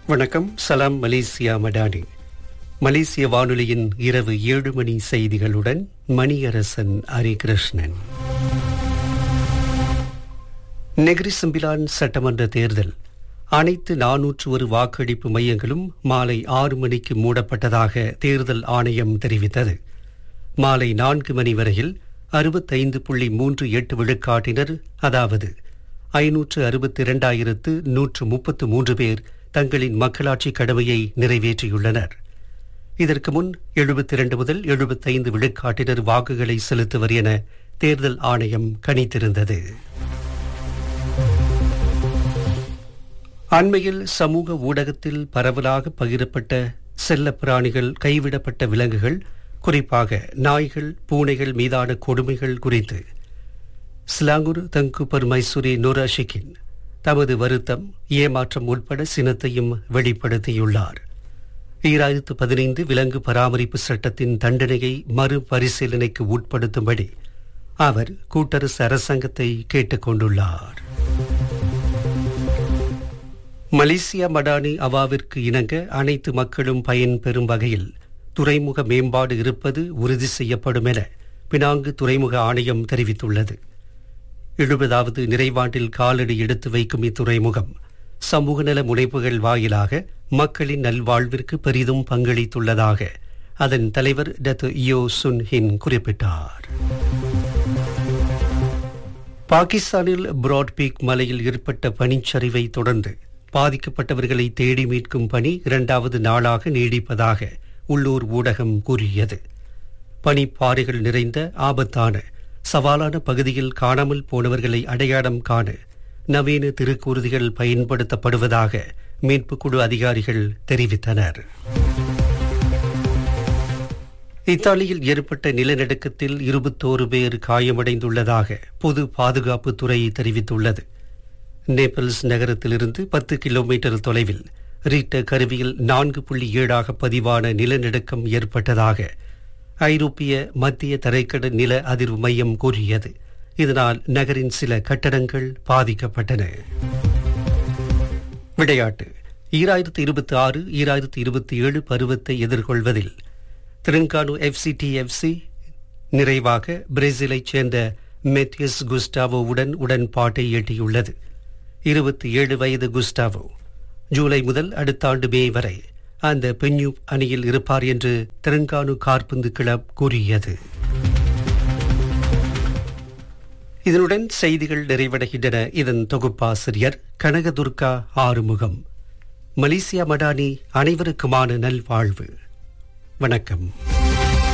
வணக்கம் சலாம் மலேசியா மடானி மலேசிய வானொலியின் இரவு ஏழு மணி செய்திகளுடன் மணியரசன் ஹரிகிருஷ்ணன் நெகிரி சிம்பிலான் சட்டமன்ற தேர்தல் அனைத்து நானூற்று ஒரு வாக்களிப்பு மையங்களும் மாலை ஆறு மணிக்கு மூடப்பட்டதாக தேர்தல் ஆணையம் தெரிவித்தது மாலை நான்கு மணி வரையில் அறுபத்தைந்து புள்ளி மூன்று எட்டு விழுக்காட்டினர் அதாவது ஐநூற்று அறுபத்தி இரண்டாயிரத்து நூற்று முப்பத்து மூன்று பேர் தங்களின் மக்களாட்சி கடமையை நிறைவேற்றியுள்ளனர் இதற்கு முன் எழுபத்தி இரண்டு முதல் எழுபத்தைந்து விழுக்காட்டினர் வாக்குகளை செலுத்துவர் என தேர்தல் ஆணையம் கணித்திருந்தது அண்மையில் சமூக ஊடகத்தில் பரவலாக பகிரப்பட்ட செல்ல பிராணிகள் கைவிடப்பட்ட விலங்குகள் குறிப்பாக நாய்கள் பூனைகள் மீதான கொடுமைகள் குறித்து ஸ்லாங்குர் தங்குபர் மைசூரி நூராஷிக்கின் தமது வருத்தம் ஏமாற்றம் உட்பட சினத்தையும் வெளிப்படுத்தியுள்ளார் ஈராயிரத்து பதினைந்து விலங்கு பராமரிப்பு சட்டத்தின் தண்டனையை மறுபரிசீலனைக்கு உட்படுத்தும்படி அவர் கூட்டரசு அரசாங்கத்தை கேட்டுக்கொண்டுள்ளார் மலேசியா மடானி அவாவிற்கு இணங்க அனைத்து மக்களும் பயன்பெறும் வகையில் துறைமுக மேம்பாடு இருப்பது உறுதி செய்யப்படும் என பினாங்கு துறைமுக ஆணையம் தெரிவித்துள்ளது எழுபதாவது நிறைவாண்டில் காலடி எடுத்து வைக்கும் இத்துறைமுகம் சமூக நல முனைப்புகள் வாயிலாக மக்களின் நல்வாழ்விற்கு பெரிதும் பங்களித்துள்ளதாக அதன் தலைவர் டத்து இயோ சுன் ஹின் குறிப்பிட்டார் பாகிஸ்தானில் பிராட்பீக் மலையில் ஏற்பட்ட பனிச்சரிவை தொடர்ந்து பாதிக்கப்பட்டவர்களை தேடி மீட்கும் பணி இரண்டாவது நாளாக நீடிப்பதாக உள்ளூர் ஊடகம் கூறியது பனிப்பாறைகள் நிறைந்த ஆபத்தான சவாலான பகுதியில் காணாமல் போனவர்களை அடையாளம் காண நவீன திருக்கூறுதிகள் பயன்படுத்தப்படுவதாக மீட்பு குழு அதிகாரிகள் தெரிவித்தனர் இத்தாலியில் ஏற்பட்ட நிலநடுக்கத்தில் இருபத்தோரு பேர் காயமடைந்துள்ளதாக பொது பாதுகாப்புத்துறை தெரிவித்துள்ளது நேபிள்ஸ் நகரத்திலிருந்து பத்து கிலோமீட்டர் தொலைவில் ரீட்டர் கருவியில் நான்கு புள்ளி ஏழாக பதிவான நிலநடுக்கம் ஏற்பட்டதாக ஐரோப்பிய மத்திய தரைக்கடல் நில அதிர்வு மையம் கூறியது இதனால் நகரின் சில கட்டடங்கள் பாதிக்கப்பட்டன விளையாட்டு ஈராயிரத்தி இருபத்தி ஆறு ஈராயிரத்தி இருபத்தி ஏழு பருவத்தை எதிர்கொள்வதில் திரங்கானு எஃப்சி எஃப்சி நிறைவாக பிரேசிலைச் சேர்ந்த மெத்தியஸ் குஸ்டாவோவுடன் உடன்பாட்டை எட்டியுள்ளது இருபத்தி ஏழு வயது குஸ்டாவோ ஜூலை முதல் அடுத்த ஆண்டு மே வரை அந்த பெண்யூ அணியில் இருப்பார் என்று தெலுங்கானு கார்பந்து கிளப் கூறியது இதனுடன் செய்திகள் நிறைவடைகின்றன இதன் தொகுப்பாசிரியர் கனகதுர்கா ஆறுமுகம் மலேசியா மடானி அனைவருக்குமான நல்வாழ்வு வணக்கம்